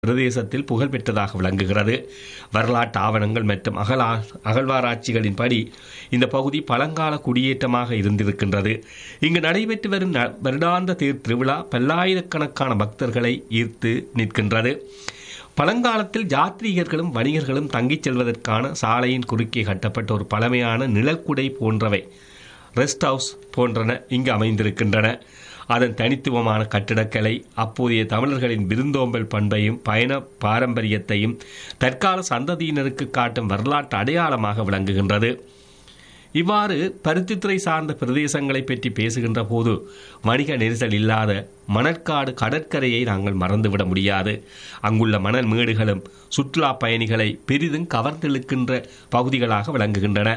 பிரதேசத்தில் புகழ்பெற்றதாக விளங்குகிறது வரலாற்று ஆவணங்கள் மற்றும் அகலா அகழ்வாராய்ச்சிகளின்படி இந்த பகுதி பழங்கால குடியேற்றமாக இருந்திருக்கின்றது இங்கு நடைபெற்று வரும் ந- வருடாந்த தேர் திருவிழா பல்லாயிரக்கணக்கான பக்தர்களை ஈர்த்து நிற்கின்றது பழங்காலத்தில் யாத்ரீகர்களும் வணிகர்களும் தங்கிச் செல்வதற்கான சாலையின் குறுக்கே கட்டப்பட்ட ஒரு பழமையான நிழற்குடை போன்றவை ரெஸ்ட் ஹவுஸ் போன்றன இங்கு அமைந்திருக்கின்றன அதன் தனித்துவமான கட்டிடக்கலை அப்போதைய தமிழர்களின் விருந்தோம்பல் பண்பையும் பயண பாரம்பரியத்தையும் தற்கால சந்ததியினருக்கு காட்டும் வரலாற்று அடையாளமாக விளங்குகின்றது இவ்வாறு பருத்தித்துறை சார்ந்த பிரதேசங்களை பற்றி பேசுகின்ற போது வணிக நெரிசல் இல்லாத மணற்காடு கடற்கரையை நாங்கள் மறந்துவிட முடியாது அங்குள்ள மணல் மேடுகளும் சுற்றுலா பயணிகளை பெரிதும் கவர்ந்தெழுக்கின்ற பகுதிகளாக விளங்குகின்றன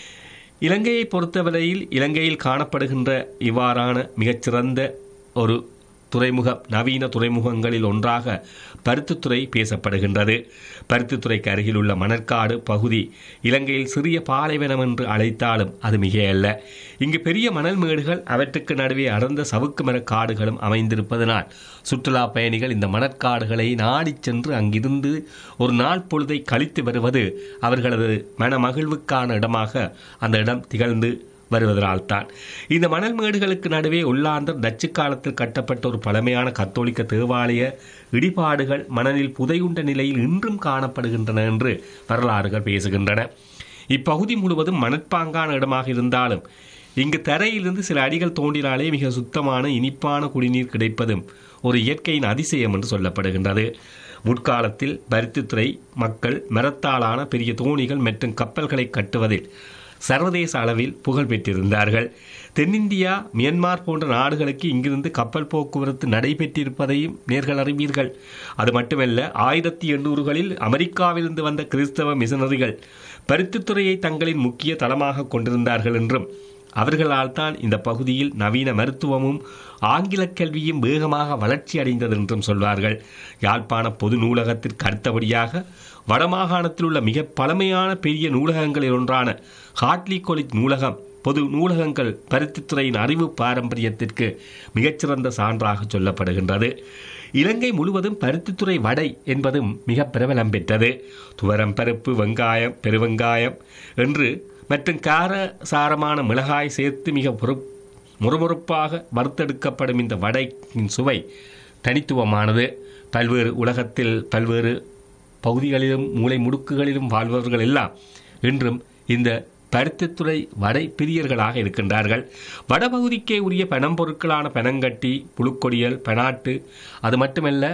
இலங்கையை பொறுத்தவரையில் இலங்கையில் காணப்படுகின்ற இவ்வாறான மிகச்சிறந்த ஒரு துறைமுகம் நவீன துறைமுகங்களில் ஒன்றாக பருத்தித்துறை பேசப்படுகின்றது பருத்தித்துறைக்கு அருகிலுள்ள மணற்காடு பகுதி இலங்கையில் சிறிய பாலைவனம் என்று அழைத்தாலும் அது மிகையல்ல இங்கு பெரிய மணல் மேடுகள் அவற்றுக்கு நடுவே அடர்ந்த சவுக்கு மரக் காடுகளும் அமைந்திருப்பதனால் சுற்றுலா பயணிகள் இந்த மணற்காடுகளை நாடிச் சென்று அங்கிருந்து ஒரு நாள் பொழுதை கழித்து வருவது அவர்களது மனமகிழ்வுக்கான இடமாக அந்த இடம் திகழ்ந்து வருவதனால்தான் இந்த மணல் மேடுகளுக்கு நடுவே உள்ளாந்தர் டச்சு காலத்தில் கட்டப்பட்ட ஒரு பழமையான கத்தோலிக்க தேவாலய இடிபாடுகள் மணலில் புதையுண்ட நிலையில் இன்றும் காணப்படுகின்றன என்று வரலாறுகள் பேசுகின்றன இப்பகுதி முழுவதும் மணற்பாங்கான இடமாக இருந்தாலும் இங்கு தரையிலிருந்து சில அடிகள் தோண்டினாலே மிக சுத்தமான இனிப்பான குடிநீர் கிடைப்பதும் ஒரு இயற்கையின் அதிசயம் என்று சொல்லப்படுகின்றது முற்காலத்தில் பருத்தித்துறை மக்கள் மரத்தாலான பெரிய தோணிகள் மற்றும் கப்பல்களை கட்டுவதில் சர்வதேச அளவில் புகழ் பெற்றிருந்தார்கள் தென்னிந்தியா மியன்மார் போன்ற நாடுகளுக்கு இங்கிருந்து கப்பல் போக்குவரத்து நடைபெற்றிருப்பதையும் நேர்கள் அறிவீர்கள் அது மட்டுமல்ல ஆயிரத்தி எண்ணூறுகளில் அமெரிக்காவிலிருந்து வந்த கிறிஸ்தவ மிஷனரிகள் பருத்தித்துறையை தங்களின் முக்கிய தளமாக கொண்டிருந்தார்கள் என்றும் அவர்களால் தான் இந்த பகுதியில் நவீன மருத்துவமும் ஆங்கில கல்வியும் வேகமாக வளர்ச்சி அடைந்தது என்றும் சொல்வார்கள் யாழ்ப்பாண பொது நூலகத்திற்கு அடுத்தபடியாக வடமாகாணத்தில் உள்ள மிக பழமையான பெரிய நூலகங்களில் ஒன்றான ஹார்ட்லி காலேஜ் நூலகம் பொது நூலகங்கள் பருத்தித்துறையின் அறிவு பாரம்பரியத்திற்கு மிகச்சிறந்த சான்றாக சொல்லப்படுகின்றது இலங்கை முழுவதும் பருத்தித்துறை வடை என்பதும் மிக பிரபலம் பெற்றது துவரம் பருப்பு வெங்காயம் பெருவெங்காயம் என்று மற்றும் கார சாரமான மிளகாய் சேர்த்து மிக பொறு- முறுமுறுப்பாக வறுத்தெடுக்கப்படும் இந்த வடையின் சுவை தனித்துவமானது பல்வேறு உலகத்தில் பல்வேறு பகுதிகளிலும் மூலை முடுக்குகளிலும் வாழ்பவர்கள் எல்லாம் இன்றும் இந்த பருத்தித்துறை வடை பிரியர்களாக இருக்கின்றார்கள் வடபகுதிக்கே உரிய பனம்பொருட்களான பனங்கட்டி புழுக்கொடியல் பெனாட்டு அது மட்டுமல்ல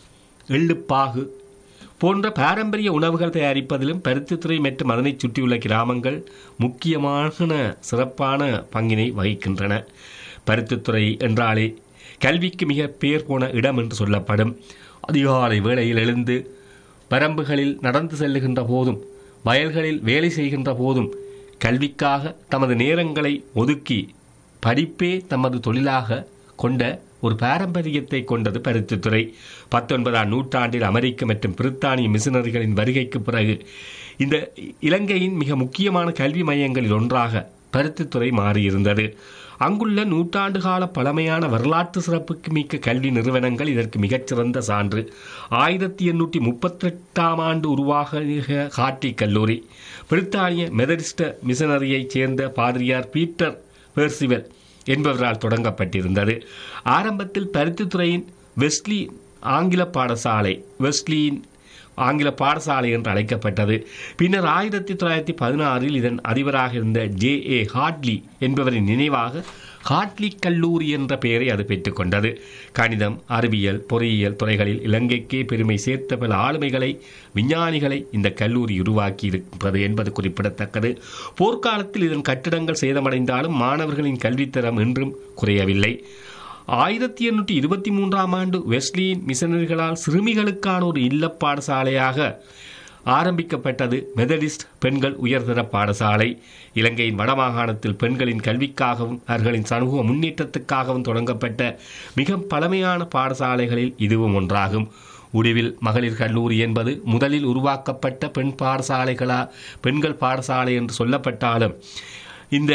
எள்ளுப்பாகு போன்ற பாரம்பரிய உணவுகள் தயாரிப்பதிலும் பருத்தித்துறை மற்றும் அதனைச் சுற்றியுள்ள கிராமங்கள் முக்கியமான சிறப்பான பங்கினை வகிக்கின்றன பருத்தித்துறை என்றாலே கல்விக்கு மிக பேர் போன இடம் என்று சொல்லப்படும் அதிகாலை வேளையில் எழுந்து வரம்புகளில் நடந்து செல்லுகின்ற போதும் வயல்களில் வேலை செய்கின்ற போதும் கல்விக்காக தமது நேரங்களை ஒதுக்கி படிப்பே தமது தொழிலாக கொண்ட ஒரு பாரம்பரியத்தை கொண்டது பருத்தித்துறை பத்தொன்பதாம் நூற்றாண்டில் அமெரிக்க மற்றும் பிரித்தானிய மிஷனரிகளின் வருகைக்கு பிறகு இந்த இலங்கையின் மிக முக்கியமான கல்வி மையங்களில் ஒன்றாக பருத்தித்துறை மாறியிருந்தது அங்குள்ள நூற்றாண்டு கால பழமையான வரலாற்று சிறப்புக்கு மிக்க கல்வி நிறுவனங்கள் இதற்கு மிகச்சிறந்த சான்று ஆயிரத்தி எண்ணூற்றி முப்பத்தெட்டாம் ஆண்டு உருவாக ஹார்ட்லி கல்லூரி பிரித்தானிய மெதடிஸ்ட மிஷனரியைச் சேர்ந்த பாதிரியார் பீட்டர் பெர்சிவல் என்பவரால் தொடங்கப்பட்டிருந்தது ஆரம்பத்தில் பருத்தித்துறையின் வெஸ்லி ஆங்கில பாடசாலை வெஸ்லியின் ஆங்கில பாடசாலை என்று அழைக்கப்பட்டது பின்னர் ஆயிரத்தி தொள்ளாயிரத்தி பதினாறில் இதன் அதிபராக இருந்த ஜே ஏ ஹார்ட்லி என்பவரின் நினைவாக ஹார்ட்லி கல்லூரி என்ற பெயரை அது பெற்றுக்கொண்டது கணிதம் அறிவியல் பொறியியல் துறைகளில் இலங்கைக்கே பெருமை சேர்த்த பல ஆளுமைகளை விஞ்ஞானிகளை இந்த கல்லூரி உருவாக்கி இருப்பது என்பது குறிப்பிடத்தக்கது போர்க்காலத்தில் இதன் கட்டிடங்கள் சேதமடைந்தாலும் மாணவர்களின் கல்வித்தரம் என்றும் குறையவில்லை ஆயிரத்தி எண்ணூற்றி இருபத்தி மூன்றாம் ஆண்டு வெஸ்லியின் மிஷனரிகளால் சிறுமிகளுக்கான ஒரு இல்லப் பாடசாலையாக ஆரம்பிக்கப்பட்டது மெதடிஸ்ட் பெண்கள் உயர்தர பாடசாலை இலங்கையின் வடமாகாணத்தில் பெண்களின் கல்விக்காகவும் அவர்களின் சமூக முன்னேற்றத்துக்காகவும் தொடங்கப்பட்ட மிக பழமையான பாடசாலைகளில் இதுவும் ஒன்றாகும் உடிவில் மகளிர் கல்லூரி என்பது முதலில் உருவாக்கப்பட்ட பெண் பாடசாலைகளா பெண்கள் பாடசாலை என்று சொல்லப்பட்டாலும் இந்த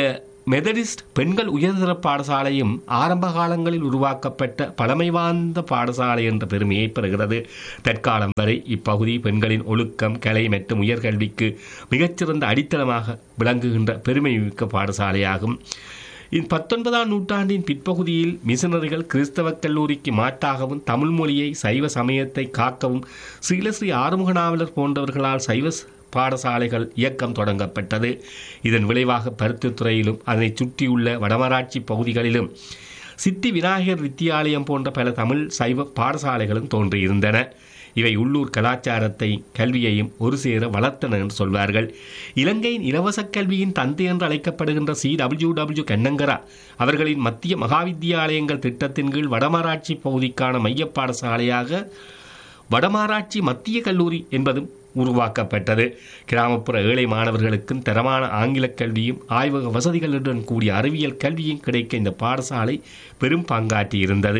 மெதடிஸ்ட் பெண்கள் உயர்தர பாடசாலையும் ஆரம்ப காலங்களில் உருவாக்கப்பட்ட பழமை வாய்ந்த பாடசாலை என்ற பெருமையை பெறுகிறது தற்காலம் வரை இப்பகுதி பெண்களின் ஒழுக்கம் கலை மற்றும் உயர்கல்விக்கு மிகச்சிறந்த அடித்தளமாக விளங்குகின்ற பெருமைமிக்க பாடசாலையாகும் இந் பத்தொன்பதாம் நூற்றாண்டின் பிற்பகுதியில் மிஷனரிகள் கிறிஸ்தவ கல்லூரிக்கு மாற்றாகவும் தமிழ் மொழியை சைவ சமயத்தை காக்கவும் ஸ்ரீலஸ்ரீ ஆறுமுக நாவலர் போன்றவர்களால் சைவ ஸ்- பாடசாலைகள் இயக்கம் தொடங்கப்பட்டது இதன் விளைவாக பருத்தித்துறையிலும் அதனை சுற்றியுள்ள வடமராட்சி பகுதிகளிலும் சித்தி விநாயகர் வித்தியாலயம் போன்ற பல தமிழ் சைவ பாடசாலைகளும் தோன்றியிருந்தன இவை உள்ளூர் கலாச்சாரத்தை கல்வியையும் ஒரு சேர வளர்த்தன என்று சொல்வார்கள் இலங்கையின் இலவச கல்வியின் தந்தை என்று அழைக்கப்படுகின்ற சி டபிள்யூ டபிள்யூ கண்ணங்கரா அவர்களின் மத்திய மகாவித்தியாலயங்கள் திட்டத்தின் கீழ் வடமராட்சி பகுதிக்கான மைய பாடசாலையாக வடமாராட்சி மத்திய கல்லூரி என்பதும் உருவாக்கப்பட்டது கிராமப்புற ஏழை மாணவர்களுக்கும் தரமான ஆங்கிலக் கல்வியும் ஆய்வக வசதிகளுடன் கூடிய அறிவியல் கல்வியும் கிடைக்க இந்த பாடசாலை பெரும் பங்காற்றியிருந்தது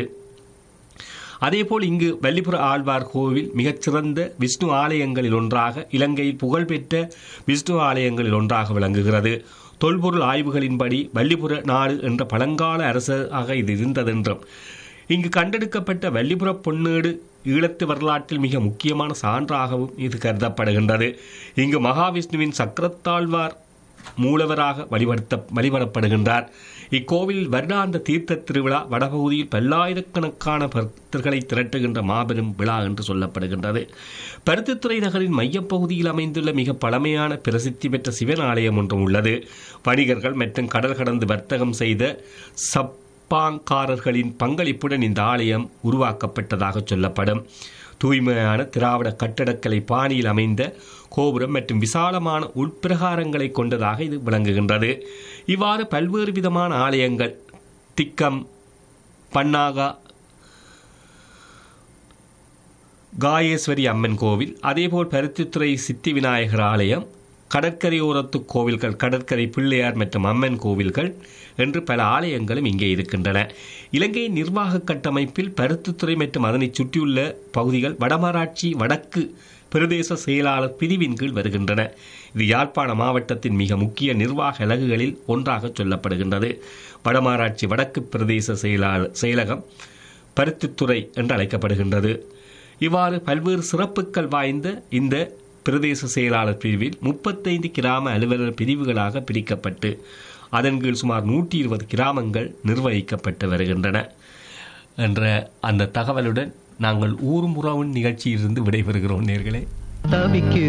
அதேபோல் இங்கு வல்லிபுர ஆழ்வார் கோவில் மிகச்சிறந்த விஷ்ணு ஆலயங்களில் ஒன்றாக இலங்கையில் புகழ்பெற்ற விஷ்ணு ஆலயங்களில் ஒன்றாக விளங்குகிறது தொல்பொருள் ஆய்வுகளின்படி வல்லிபுர நாடு என்ற பழங்கால அரசாக இது இருந்ததென்றும் இங்கு கண்டெடுக்கப்பட்ட வல்லிபுர பொன்னேடு ஈழத்து வரலாற்றில் மிக முக்கியமான சான்றாகவும் இது கருதப்படுகின்றது இங்கு மகாவிஷ்ணுவின் சக்கரத்தாழ்வார் மூலவராக வழிபடுத்த வழிபடப்படுகின்றார் இக்கோவில் வருடாந்த தீர்த்த திருவிழா வடபகுதியில் பல்லாயிரக்கணக்கான பக்தர்களை திரட்டுகின்ற மாபெரும் விழா என்று சொல்லப்படுகின்றது பருத்தித்துறை நகரின் மையப்பகுதியில் அமைந்துள்ள மிக பழமையான பிரசித்தி பெற்ற சிவன் ஆலயம் ஒன்றும் உள்ளது வணிகர்கள் மற்றும் கடல் கடந்து வர்த்தகம் செய்த சப்பாங்காரர்களின் பங்களிப்புடன் இந்த ஆலயம் உருவாக்கப்பட்டதாக சொல்லப்படும் தூய்மையான திராவிட கட்டடக்கலை பாணியில் அமைந்த கோபுரம் மற்றும் விசாலமான உட்பிரகாரங்களை கொண்டதாக இது விளங்குகின்றது இவ்வாறு பல்வேறு விதமான ஆலயங்கள் திக்கம் பன்னாகா காயேஸ்வரி அம்மன் கோவில் அதேபோல் பருத்தித்துறை சித்தி விநாயகர் ஆலயம் கடற்கரையோரத்து கோவில்கள் கடற்கரை பிள்ளையார் மற்றும் அம்மன் கோவில்கள் என்று பல ஆலயங்களும் இங்கே இருக்கின்றன இலங்கையின் நிர்வாக கட்டமைப்பில் பருத்தித்துறை மற்றும் அதனைச் சுற்றியுள்ள பகுதிகள் வடமராட்சி வடக்கு பிரதேச செயலாளர் பிரிவின் கீழ் வருகின்றன இது யாழ்ப்பாண மாவட்டத்தின் மிக முக்கிய நிர்வாக அலகுகளில் ஒன்றாக சொல்லப்படுகின்றது வடமாராட்சி வடக்கு பிரதேச செயலாளர் செயலகம் பருத்தித்துறை என்று அழைக்கப்படுகின்றது இவ்வாறு பல்வேறு சிறப்புகள் வாய்ந்த இந்த பிரதேச செயலாளர் பிரிவில் முப்பத்தைந்து கிராம அலுவலர் பிரிவுகளாக பிரிக்கப்பட்டு அதன் கீழ் சுமார் நூற்றி இருபது கிராமங்கள் நிர்வகிக்கப்பட்டு வருகின்றன என்ற அந்த தகவலுடன் நாங்கள் ஊரும் உறவின் நிகழ்ச்சியிலிருந்து விடைபெறுகிறோம் நேர்களே தவிக்கு